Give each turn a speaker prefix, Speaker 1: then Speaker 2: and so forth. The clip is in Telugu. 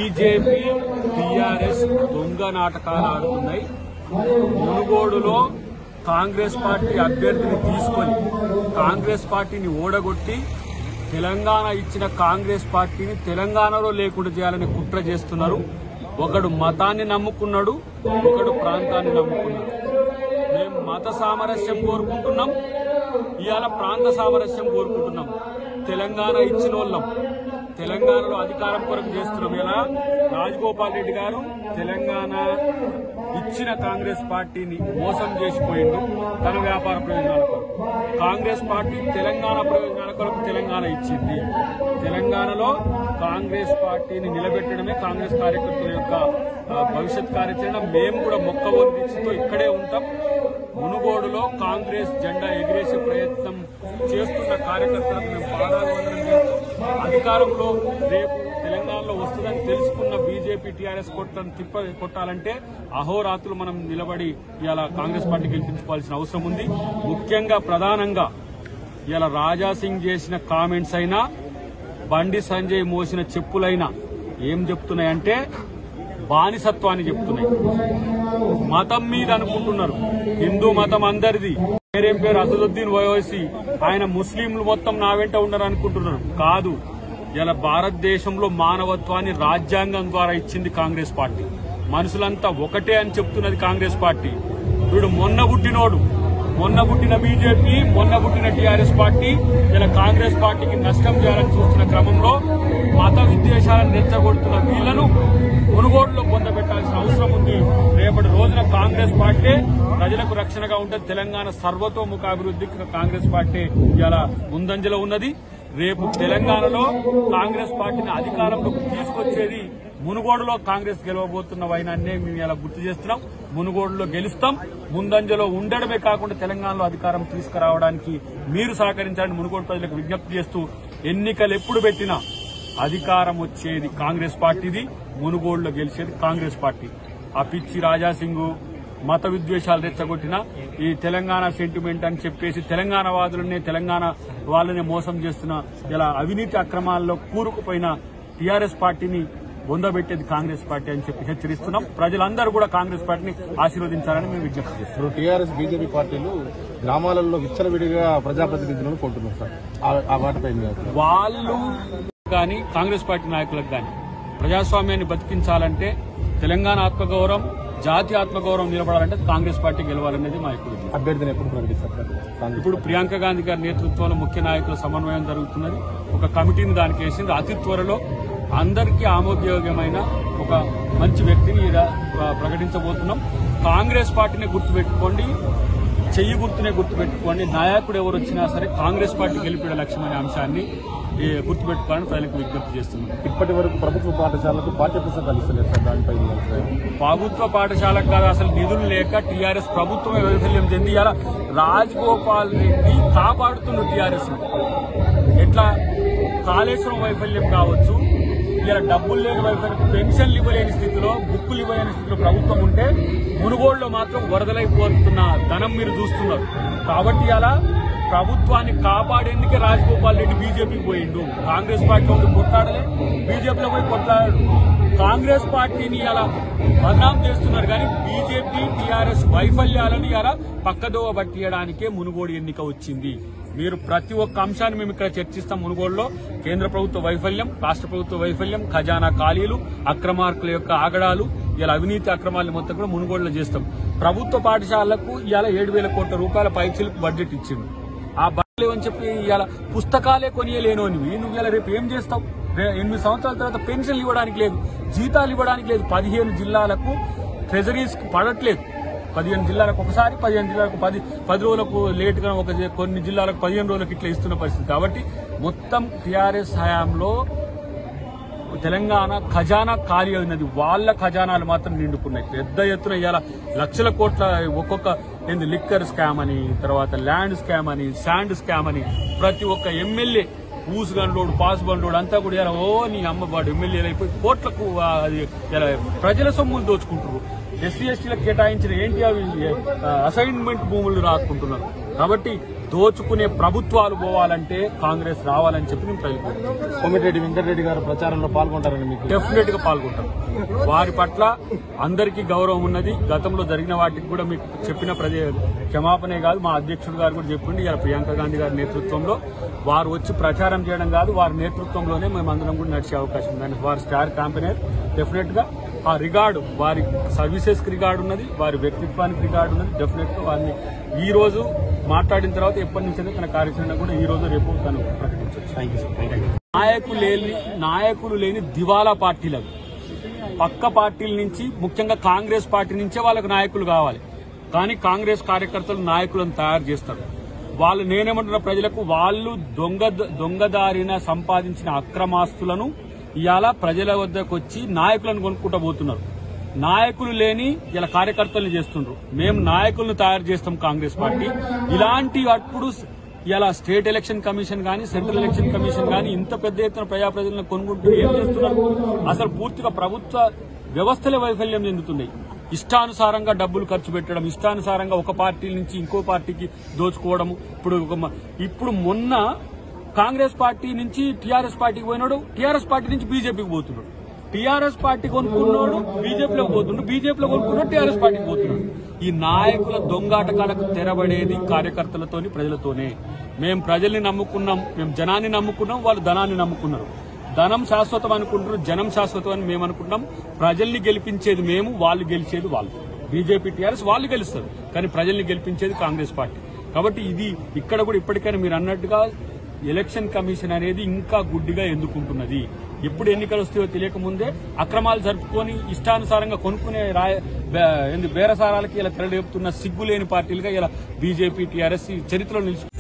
Speaker 1: బీజేపీ టీఆర్ఎస్ దొంగ నాటకాలు ఆడుతున్నాయి మునుగోడులో కాంగ్రెస్ పార్టీ అభ్యర్థిని తీసుకొని కాంగ్రెస్ పార్టీని ఓడగొట్టి తెలంగాణ ఇచ్చిన కాంగ్రెస్ పార్టీని తెలంగాణలో లేకుండా చేయాలని కుట్ర చేస్తున్నారు ఒకడు మతాన్ని నమ్ముకున్నాడు ఒకడు ప్రాంతాన్ని నమ్ముకున్నాడు మేము మత సామరస్యం కోరుకుంటున్నాం ఇవాళ ప్రాంత సామరస్యం కోరుకుంటున్నాం తెలంగాణ ఇచ్చిన వాళ్ళం తెలంగాణలో అధికారం కొరకు చేస్తున్నాం ఇలా రాజగోపాల్ రెడ్డి గారు తెలంగాణ ఇచ్చిన కాంగ్రెస్ పార్టీని మోసం చేసిపోయిండు తన వ్యాపార ప్రయోజనాల కొరకు కాంగ్రెస్ పార్టీ తెలంగాణ ప్రయోజనాల కొరకు తెలంగాణ ఇచ్చింది తెలంగాణలో కాంగ్రెస్ పార్టీని నిలబెట్టడమే కాంగ్రెస్ కార్యకర్తల యొక్క ఆ, భవిష్యత్ కార్యాచరణ మేము కూడా మొక్కవోని దీక్షతో ఇక్కడే ఉంటాం మునుగోడులో కాంగ్రెస్ జెండా ఎగిరేసే ప్రయత్నం చేస్తున్న కార్యకర్తలకు మేము పాదాభివందనం చేస్తాం అధికారంలో రేపు తెలంగాణలో వస్తుందని తెలుసుకున్న బీజేపీ టీఆర్ఎస్ కొట్టని తిప్ప కొట్టాలంటే అహోరాత్రులు మనం నిలబడి ఇలా కాంగ్రెస్ పార్టీ గెలిపించుకోవాల్సిన అవసరం ఉంది ముఖ్యంగా ప్రధానంగా ఇలా రాజా సింగ్ చేసిన కామెంట్స్ అయినా బండి సంజయ్ మోసిన చెప్పులైనా ఏం చెప్తున్నాయంటే బానిసత్వాన్ని చెప్తున్నాయి మతం మీద అనుకుంటున్నారు హిందూ మతం అందరిది పేరేం పేరు అసదుద్దీన్ ఓవైసీ ఆయన ముస్లింలు మొత్తం నా వెంట ఉండరు అనుకుంటున్నారు కాదు ఇలా భారతదేశంలో మానవత్వాన్ని రాజ్యాంగం ద్వారా ఇచ్చింది కాంగ్రెస్ పార్టీ మనుషులంతా ఒకటే అని చెప్తున్నది కాంగ్రెస్ పార్టీ వీడు మొన్న పుట్టినోడు మొన్న పుట్టిన బీజేపీ మొన్న పుట్టిన టీఆర్ఎస్ పార్టీ ఇలా కాంగ్రెస్ పార్టీకి నష్టం చేయాలని చూస్తున్న క్రమంలో మత విద్వేషాలను రెచ్చగొడుతున్న వీళ్లను కొనుగోలులో పొందబెట్టాల్సిన అవసరం ఉంది రేపటి రోజున కాంగ్రెస్ పార్టీ ప్రజలకు రక్షణగా ఉంటుంది తెలంగాణ సర్వతోముఖ అభివృద్ధికి కాంగ్రెస్ పార్టీ ఇలా ముందంజలో ఉన్నది రేపు తెలంగాణలో కాంగ్రెస్ పార్టీని అధికారంలోకి తీసుకొచ్చేది మునుగోడులో కాంగ్రెస్ గెలవబోతున్న వైనాన్నే మేము ఇలా గుర్తు చేస్తున్నాం మునుగోడులో గెలుస్తాం ముందంజలో ఉండడమే కాకుండా తెలంగాణలో అధికారం తీసుకురావడానికి మీరు సహకరించాలని మునుగోడు ప్రజలకు విజ్ఞప్తి చేస్తూ ఎన్నికలు ఎప్పుడు పెట్టినా అధికారం వచ్చేది కాంగ్రెస్ పార్టీది మునుగోడులో గెలిచేది కాంగ్రెస్ పార్టీ ఆ పిచ్చి రాజాసింగ్ మత విద్వేషాలు రెచ్చగొట్టిన ఈ తెలంగాణ సెంటిమెంట్ అని చెప్పేసి తెలంగాణ వాదులనే తెలంగాణ వాళ్ళనే మోసం చేస్తున్న ఇలా అవినీతి అక్రమాల్లో కూరుకుపోయిన టీఆర్ఎస్ పార్టీని బొందబెట్టేది కాంగ్రెస్ పార్టీ అని చెప్పి హెచ్చరిస్తున్నాం ప్రజలందరూ కూడా కాంగ్రెస్ పార్టీని ఆశీర్వదించాలని మేము విజ్ఞప్తి చేస్తున్నాం
Speaker 2: ఇప్పుడు టీఆర్ఎస్ బీజేపీ పార్టీలు గ్రామాలలో విచ్చలవిడిగా ప్రజాప్రతినిధులను కొంటున్నారు సార్ ఆ- ఆ వాటిపై మీ అభిప్రాయం?
Speaker 1: వాళ్ళు కానీ కాంగ్రెస్ పార్టీ నాయకులకు కానీ ప్రజాస్వామ్యాన్ని బతికించాలంటే తెలంగాణ ఆత్మగౌరవం జాతి ఆత్మగౌరవం నిలబడాలంటే కాంగ్రెస్ పార్టీ గెలవాలనేది మా యొక్క విజ్ఞప్తి.
Speaker 2: అభ్యర్థిని ఎప్పుడు ప్రకటిస్తారు సార్ కాంగ్రెస్
Speaker 1: ఇప్పుడు ప్రియాంక గాంధీ గారి నేతృత్వంలో ముఖ్య నాయకుల సమన్వయం జరుగుతున్నది ఒక కమిటీని దానికి వేసింది అతి త్వరలో అందరికీ ఆమోదయోగ్యమైన ఒక మంచి వ్యక్తిని ఈడ, ఆ, ప్రకటించబోతున్నాం కాంగ్రెస్ పార్టీని గుర్తుపెట్టుకోండి చెయ్యి గుర్తునే గుర్తుపెట్టుకోండి నాయకుడు ఎవరు వచ్చినా సరే కాంగ్రెస్ పార్టీ గెలిపే లక్ష్యం అనే అంశాన్ని ఈ, గుర్తుపెట్టుకోవాలని ప్రజలకు విజ్ఞప్తి చేస్తున్నాం
Speaker 2: ఇప్పటి వరకు ప్రభుత్వ పాఠశాలకు పాఠ్య పుస్తకాలు ఇస్తలేదు సార్ దానిపై మీ అభిప్రాయం
Speaker 1: ప్రభుత్వ పాఠశాలకు కాదు అసలు నిధులు లేక టీఆర్ఎస్ ప్రభుత్వమే వైఫల్యం చెంది ఇలా రాజగోపాల్ రెడ్డి కాపాడుతున్న టీఆర్ఎస్ ఎట్లా కాళేశ్వరం వైఫల్యం కావచ్చు ఇలా డబ్బులు లేని వైఫల్యం పెన్షన్లు ఇవ్వలేని స్థితిలో బుక్కులు ఇవ్వలేని స్థితిలో ప్రభుత్వం ఉంటే మునుగోడులో మాత్రం వరదలైపోతున్న ధనం మీరు చూస్తున్నారు కాబట్టి అలా ప్రభుత్వాన్ని కాపాడేందుకే రాజగోపాల్ రెడ్డి బీజేపీకి పోయిండు కాంగ్రెస్ పార్టీ ఉండి కొట్లాడలే బీజేపీలో పోయి కొట్లాడాడు కాంగ్రెస్ పార్టీని అలా బదనాం చేస్తున్నారు కానీ బీజేపీ టీఆర్ఎస్ వైఫల్యాలను అలా పక్కదోవ పట్టియడానికే మునుగోడు ఎన్నిక వచ్చింది మీరు ప్రతి ఒక్క అంశాన్ని మేము ఇక్కడ చర్చిస్తాం మునుగోడులో కేంద్ర ప్రభుత్వ వైఫల్యం రాష్ట్ర ప్రభుత్వ వైఫల్యం ఖజానా ఖాళీలు అక్రమార్కుల యొక్క ఆగడాలు ఇలా అవినీతి అక్రమాలు మొత్తం కూడా మునుగోడులో చేస్తాం ప్రభుత్వ పాఠశాలలకు ఇవాళ ఏడు వేల కోట్ల రూపాయల పైచీలకు బడ్జెట్ ఇచ్చిండు ఆ బడ్జెట్ అని చెప్పి ఇవాళ పుస్తకాలే కొనియలేనోనివి నువ్వు ఇలా రేపు ఏం చేస్తావు రే- ఎనిమిది సంవత్సరాల తర్వాత పెన్షన్లు ఇవ్వడానికి లేదు జీతాలు ఇవ్వడానికి లేదు పదిహేను జిల్లాలకు ట్రెజరీస్ పడట్లేదు పదిహేను జిల్లాలకు ఒకసారి పదిహేను జిల్లాలకు పది పది రోజులకు లేటుగా ఒక జి- కొన్ని జిల్లాలకు పదిహేను రోజులకు ఇట్లా ఇస్తున్న పరిస్థితి కాబట్టి మొత్తం టీఆర్ఎస్ హయాంలో తెలంగాణ ఖజానా ఖాళీ అయినది వాళ్ళ ఖజానాలు మాత్రం నిండుకున్నాయి పెద్ద ఎత్తున ఇవాళ లక్షల కోట్ల ఒక్కొక్క ఏంది లిక్కర్ స్కామ్ అని తర్వాత ల్యాండ్ స్కామ్ అని శాండ్ స్కామ్ అని ప్రతి ఒక్క ఎమ్మెల్యే ఊసు గండ్లోడు పాస్ బండ్లోడు అంతా కూడా ఇలా ఓ నీ అమ్మవాడు ఎమ్మెల్యేలు అయిపోయి కోట్లకు ఆ, అది ఇలా ప్రజల సొమ్ములు దోచుకుంటారు ఎస్సీ ఎస్టీలకు కేటాయించిన ఏంటి అవి ఆ, అసైన్మెంట్ భూములు రాసుకుంటున్నారు కాబట్టి దోచుకునే ప్రభుత్వాలు పోవాలంటే కాంగ్రెస్ రావాలని చెప్పి నేను ప్రజలు
Speaker 2: కోమిటిరెడ్డి వెంకటరెడ్డి గారు ప్రచారంలో పాల్గొంటారని మీకు
Speaker 1: డెఫినెట్ గా పాల్గొంటాం వారి పట్ల అందరికీ గౌరవం ఉన్నది గతంలో జరిగిన వాటికి కూడా మీకు చెప్పిన ప్రజ క్షమాపణే కాదు మా అధ్యక్షుడు గారు కూడా చెప్పిండి ఇలా ప్రియాంక గాంధీ గారి నేతృత్వంలో వారు వచ్చి ప్రచారం చేయడం కాదు వారి నేతృత్వంలోనే మేము అందరం కూడా నడిచే అవకాశం ఉంది వారి స్టార్ క్యాంపెయినర్ డెఫినెట్ గా ఆ రిగార్డు వారి సర్వీసెస్ కి రిగార్డు ఉన్నది వారి వ్యక్తిత్వానికి రిగార్డు ఉన్నది డెఫినెట్ గా వారిని ఈ రోజు మాట్లాడిన తర్వాత ఎప్పటి నుంచైనా తన కార్యాచరణ కూడా ఈ రోజు రేపు తను ప్రకటించవచ్చు
Speaker 2: thank you sir thank you
Speaker 1: నాయకులు లేని నాయకులు లేని దివాలా పార్టీలకు పక్క పార్టీల నుంచి ముఖ్యంగా కాంగ్రెస్ పార్టీ నుంచే వాళ్ళకు నాయకులు కావాలి కానీ కాంగ్రెస్ కార్యకర్తలు నాయకులను తయారు చేస్తారు వాళ్ళు నేనేమంటున్న ప్రజలకు వాళ్ళు దొంగ దొంగదారిన సంపాదించిన అక్రమాస్తులను ఇవాళ ప్రజల వద్దకు వచ్చి నాయకులను కొనుక్కుంటూ పోతున్నారు నాయకులు లేని ఇలా కార్యకర్తలను చేస్తుండ్రు మేము నాయకులను తయారు చేస్తాం కాంగ్రెస్ పార్టీ ఇలాంటి అప్పుడు ఇలా స్టేట్ ఎలక్షన్ కమిషన్ గానీ సెంట్రల్ ఎలక్షన్ కమిషన్ గానీ ఇంత పెద్ద ఎత్తున ప్రజాప్రతినిధులను కొనుక్కుంటూ ఏం చేస్తున్నారు అసలు పూర్తిగా ప్రభుత్వ వ్యవస్థలే వైఫల్యం చెందుతున్నాయి ఇష్టానుసారంగా డబ్బులు ఖర్చు పెట్టడం ఇష్టానుసారంగా ఒక పార్టీ నుంచి ఇంకో పార్టీకి దోచుకోవడం ఇప్పుడు ఒక మ- ఇప్పుడు మొన్న కాంగ్రెస్ పార్టీ నుంచి టీఆర్ఎస్ పార్టీకి పోయినాడు టీఆర్ఎస్ పార్టీ నుంచి బీజేపీకి పోతున్నాడు టీఆర్ఎస్ పార్టీ కొనుక్కున్నాడు బీజేపీలోకి పోతున్నాడు బీజేపీలో కొనుక్కున్నాడు టీఆర్ఎస్ పార్టీకి పోతున్నాడు ఈ నాయకుల దొంగాటకాలకు తెరబడేది కార్యకర్తలతోని ప్రజలతోనే మేము ప్రజల్ని నమ్ముకున్నాం మేము జనాన్ని నమ్ముకున్నాం వాళ్ళు ధనాన్ని నమ్ముకున్నారు ధనం శాశ్వతం అనుకుంటున్నారు జనం శాశ్వతం అని మేము అనుకుంటున్నాం ప్రజల్ని గెలిపించేది మేము వాళ్ళు గెలిచేది వాళ్ళు బీజేపీ టీఆర్ఎస్ వాళ్ళు గెలుస్తారు కానీ ప్రజల్ని గెలిపించేది కాంగ్రెస్ పార్టీ కాబట్టి ఇది ఇక్కడ కూడా ఇప్పటికైనా మీరు అన్నట్టుగా ఎలక్షన్ కమిషన్ అనేది ఇంకా గుడ్డిగా ఎందుకుంటున్నది ఎప్పుడు ఎన్నికలు వస్తాయో తెలియక ముందే అక్రమాలు జరుపుకొని ఇష్టానుసారంగా కొనుక్కునే రాయ బే- ఏంది బేరసారాలకి ఇలా తెరలేపుతున్న సిగ్గులేని పార్టీలుగా ఇలా బీజేపీ టీఆర్ఎస్ ఈ చరిత్రలో నిలిచి